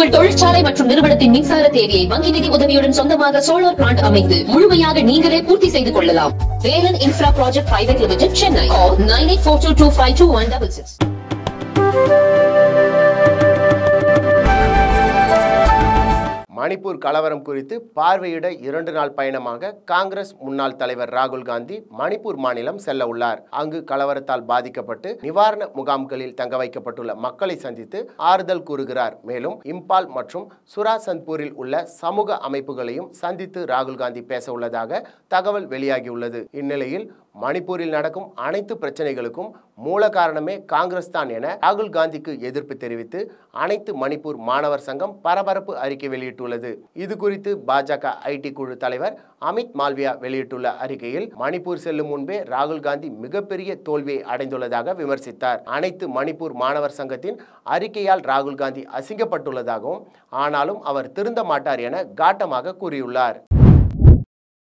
உங்கள் தொழிற்சாலை மற்றும் நிறுவனத்தின் மின்சார தேவையை வங்கி நிதி உதவியுடன் சொந்தமாக சோலார் பிளான்ட் அமைத்து முழுமையாக நீங்களே பூர்த்தி செய்து கொள்ளலாம் Velan infra project private limited Chennai nine eight four two two five two one double six Manipur கலவரம் குறித்து பார்வையிட இரண்டு நாள் பயணமாக காங்கிரஸ் முன்னாள் தலைவர் ராகுல் காந்தி மணிப்பூர் மாநிலம் செல்ல உள்ளார் அங்கு கலவரத்தால் பாதிக்கப்பட்டு நிவாரண முகாம்களில் தங்க வைக்கப்பட்டுள்ள மக்களை சந்தித்து ஆறுதல் கூறுகிறார் மேலும் இம்பால் மற்றும் சுராசந்த்பூரில் உள்ள சமூக அமைப்புகளையும் சந்தித்து ராகுல் காந்தி பேச உள்ளதாக தகவல் வெளியாகியுள்ளது இந்நிலையில் மணிப்பூரில் நடக்கும் அனைத்து பிரச்சனைகளுக்கும் மூல காரணமே காங்கிரஸ் தான் என ராகுல் காந்திக்கு எதிர்ப்பு தெரிவித்து அனைத்து மணிப்பூர் மாணவர் சங்கம் பரபரப்பு அறிக்கை வெளியிட்டுள்ளது இது குறித்து பாஜக ஐடி குழு தலைவர் அமித் மால்வியா வெளியிட்டுள்ள அறிக்கையில் மணிப்பூர் செல்லும் முன்பே ராகுல் காந்தி மிகப்பெரிய தோல்வியை அடைந்துள்ளதாக விமர்சித்தார் அனைத்து மணிப்பூர் மாணவர் சங்கத்தின் அறிக்கையால் ராகுல் காந்தி அசிங்கப்பட்டுள்ளதாகவும் ஆனாலும் அவர் திருந்த மாட்டார் என காட்டமாக கூறியுள்ளார்